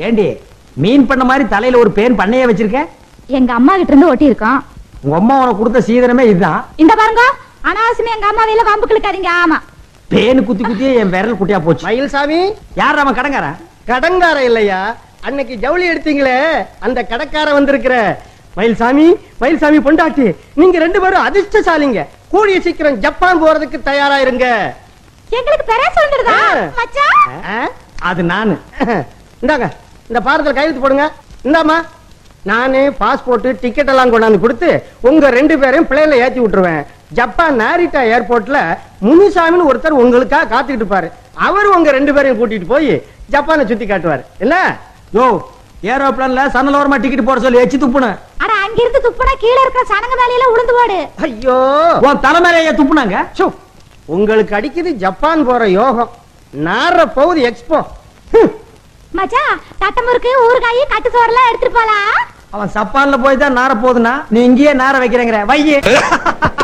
ஏண்டி மீன் பண்ண மாதிரி தலையில ஒரு பேன் பண்ணையே வச்சிருக்க எங்க அம்மா கிட்ட இருந்து ஒட்டி இருக்கோம் உங்க அம்மா உனக்கு கொடுத்த சீதனமே இதுதான் இந்த பாருங்க அனாவசியமா எங்க அம்மா வெளியில வம்பு கிழக்காதீங்க ஆமா பேனு குத்தி குத்தியே என் விரல் குட்டியா போச்சு மயில்சாமி யார் அவன் கடங்காரன் கடங்கார இல்லையா அன்னைக்கு ஜவுளி எடுத்தீங்களே அந்த கடக்கார வந்திருக்கிற மயில்சாமி மயில்சாமி பொண்டாட்டி நீங்க ரெண்டு பேரும் அதிர்ஷ்டசாலிங்க கூடிய சீக்கிரம் ஜப்பான் போறதுக்கு தயாரா இருங்க எங்களுக்கு பெரிய சொல்லிடுதா ஆ. மச்சான் ஆ? அது நானு இந்தாங்க இந்த பாரத்தில் கையெழுத்து போடுங்க இந்தாம்மா நானு பாஸ்போர்ட் டிக்கெட் எல்லாம் கொண்டாந்து கொடுத்து உங்க ரெண்டு பேரையும் பிளேன்ல ஏத்தி விட்டுருவேன் ஜப்பான் நாரிட்டா ஏர்போர்ட்ல முனிசாமின்னு ஒருத்தர் உங்களுக்காக காத்துக்கிட்டு இருப்பாரு அவர் உங்க ரெண்டு பேரையும் கூட்டிட்டு போய் ஜப்பானை சுத்தி காட்டுவாரு என்ன யோ ஏரோப்ளான்ல சன்னலோரமா டிக்கெட் போட சொல்லி எச்சு துப்புன அட அங்கிருந்து துப்புனா கீழே இருக்கிற சனங்க வேலையில உளுந்து போடு ஐயோ உன் தலைமையில துப்புனாங்க சு, உங்களுக்கு அடிக்குது ஜப்பான் போற யோகம் நார போகுது எக்ஸ்போ மச்சான் தட்டமுறுக்கு ஊறுகாய் கட்டு சோறுலாம் எடுத்துட்டு போலாம் அவன் சப்பான்ல போய் தான் நார போகுதுன்னா நீ இங்கேயே நார வைக்கிறேங்கிற வையே